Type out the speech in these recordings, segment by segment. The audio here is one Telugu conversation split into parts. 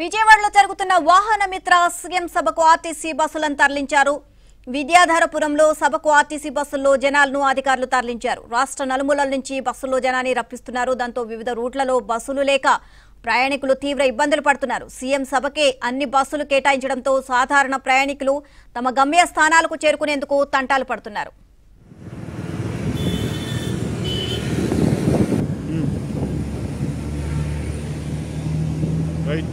విజయవాడలో జరుగుతున్న వాహన మిత్ర సీఎం సభకు ఆర్టీసీ బస్సులను తరలించారు విద్యాధరపురంలో సభకు ఆర్టీసీ బస్సుల్లో జనాలను అధికారులు తరలించారు రాష్ట్ర నలుమూలల నుంచి బస్సుల్లో జనాన్ని రప్పిస్తున్నారు దాంతో వివిధ రూట్లలో బస్సులు లేక ప్రయాణికులు తీవ్ర ఇబ్బందులు పడుతున్నారు సీఎం సభకే అన్ని బస్సులు కేటాయించడంతో సాధారణ ప్రయాణికులు తమ గమ్య స్థానాలకు చేరుకునేందుకు తంటాలు పడుతున్నారు రైట్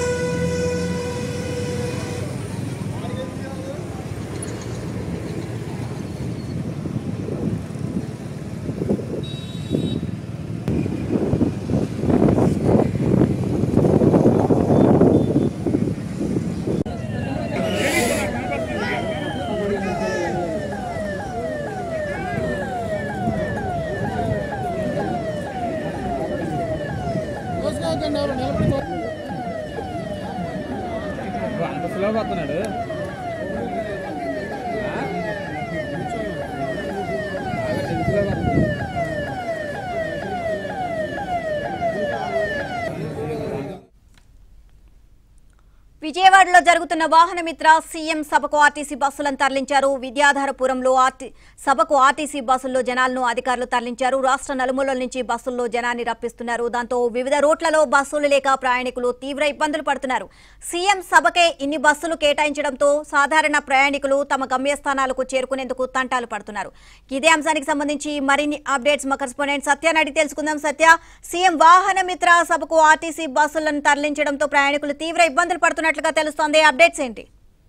అంత స్లో పోతున్నాడు విజయవాడలో జరుగుతున్న వాహన మిత్ర సీఎం సభకు ఆర్టీసీ బస్సులను తరలించారు విద్యాధరపురంలో ఆర్టీ సభకు ఆర్టీసీ బస్సుల్లో జనాలను అధికారులు తరలించారు రాష్ట్ర నలుమూలల నుంచి బస్సుల్లో జనాన్ని రప్పిస్తున్నారు దాంతో వివిధ రూట్లలో బస్సులు లేక ప్రయాణికులు తీవ్ర ఇబ్బందులు పడుతున్నారు సీఎం సభకే ఇన్ని బస్సులు కేటాయించడంతో సాధారణ ప్రయాణికులు తమ గమ్యస్థానాలకు చేరుకునేందుకు తంటాలు పడుతున్నారు ఇదే అంశానికి సంబంధించి మరిన్ని అప్డేట్స్ మా కరెస్పాండెంట్ సత్యాన్ని అడిగి తెలుసుకుందాం సత్య సీఎం వాహన మిత్ర సభకు ఆర్టీసీ బస్సులను తరలించడంతో ప్రయాణికులు తీవ్ర ఇబ్బందులు పడుతున్నట్లుగా తెలుస్తోంది అప్డేట్స్ ఏంటి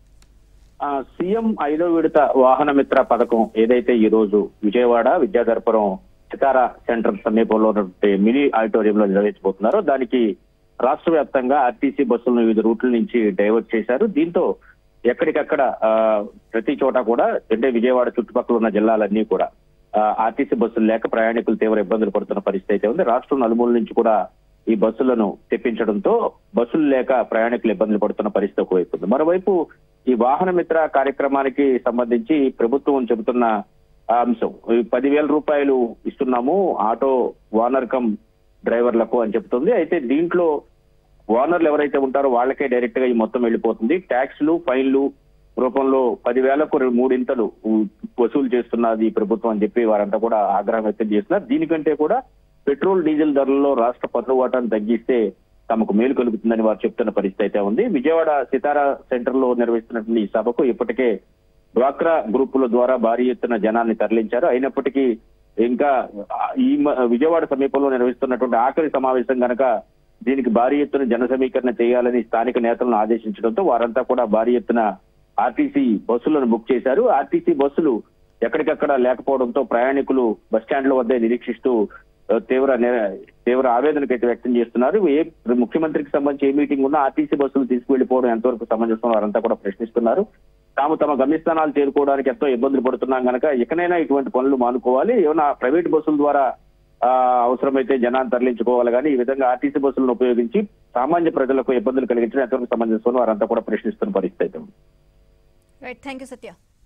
ఆ సీఎం ఐదో విడత వాహన మిత్ర పథకం ఏదైతే ఈ రోజు విజయవాడ విద్యాధరపురం సితారా సెంటర్ సమీపంలో ఉన్నటువంటి మినీ ఆడిటోరియంలో నిర్వహించబోతున్నారో దానికి రాష్ట్ర వ్యాప్తంగా ఆర్టీసీ బస్సులను వివిధ రూట్ల నుంచి డైవర్ట్ చేశారు దీంతో ఎక్కడికక్కడ ఆ, ప్రతి చోట కూడా అంటే విజయవాడ చుట్టుపక్కల ఉన్న జిల్లాలన్నీ కూడా ఆ, ఆర్టీసీ బస్సులు లేక ప్రయాణికులు తీవ్ర ఇబ్బందులు పడుతున్న పరిస్థితి అయితే ఉంది రాష్ట్రం నలుమూల నుంచి కూడా ఈ బస్సులను తెప్పించడంతో బస్సులు లేక ప్రయాణికులు ఇబ్బందులు పడుతున్న పరిస్థితి ఒకవైపు ఉంది మరోవైపు ఈ వాహన మిత్ర కార్యక్రమానికి సంబంధించి ప్రభుత్వం చెబుతున్న ఆ అంశం ఈ పదివేల రూపాయలు ఇస్తున్నాము ఆటో ఓనర్ కమ్ డ్రైవర్లకు అని చెప్తుంది అయితే దీంట్లో ఓనర్లు ఎవరైతే ఉంటారో వాళ్ళకే డైరెక్ట్ గా ఈ మొత్తం వెళ్ళిపోతుంది ట్యాక్స్లు ఫైన్లు రూపంలో పదివేలకు రెండు- మూడింతలు ఉ- వసూలు చేస్తున్నది ఈ ప్రభుత్వం అని చెప్పి వారంతా కూడా ఆగ్రహం వ్యక్తం చేస్తున్నారు దీనికంటే కూడా పెట్రోల్ డీజిల్ ధరల్లో రాష్ట్ర పన్ను వాటాను తగ్గిస్తే తమకు మేలు కలుగుతుందని వారు చెప్తున్న పరిస్థితి అయితే ఉంది విజయవాడ సితారా సెంటర్ లో నిర్వహిస్తున్నటువంటి ఈ సభకు ఇప్పటికే డ్వాక్రా గ్రూపుల ద్వారా భారీ ఎత్తున జనాన్ని తరలించారు అయినప్పటికీ ఇంకా ఈ మ- విజయవాడ సమీపంలో నిర్వహిస్తున్నటువంటి ఆఖరి సమావేశం గనక దీనికి భారీ ఎత్తున జన సమీకరణ చేయాలని స్థానిక నేతలను ఆదేశించడంతో వారంతా కూడా భారీ ఎత్తున ఆర్టీసీ బస్సులను బుక్ చేశారు ఆర్టీసీ బస్సులు ఎక్కడికక్కడ లేకపోవడంతో ప్రయాణికులు బస్ స్టాండ్ల వద్దే నిరీక్షిస్తూ ఆ, తీవ్ర నిర- తీవ్ర ఆవేదనకు అయితే వ్యక్తం చేస్తున్నారు ఏ ముఖ్యమంత్రికి సంబంధించి ఏ మీటింగ్ ఉన్నా ఆర్టీసీ బస్సులు తీసుకువెళ్లిపోవడం ఎంతవరకు సమంజసం వారంతా కూడా ప్రశ్నిస్తున్నారు తాము తమ గమ్యస్థానాలు చేరుకోవడానికి ఎంతో ఇబ్బందులు పడుతున్నాం కనుక ఇకనైనా ఇటువంటి పనులు మానుకోవాలి ఏమైనా ప్రైవేట్ బస్సుల ద్వారా ఆ, అవసరమైతే జనాన్ని తరలించుకోవాలి కానీ ఈ విధంగా ఆర్టీసీ బస్సులను ఉపయోగించి సామాన్య ప్రజలకు ఇబ్బందులు కలిగించడం ఎంతవరకు సమంజసం వారంతా కూడా ప్రశ్నిస్తున్న పరిస్థితి అయితే ఉంది రైట్ థ్యాంక్ యూ సత్య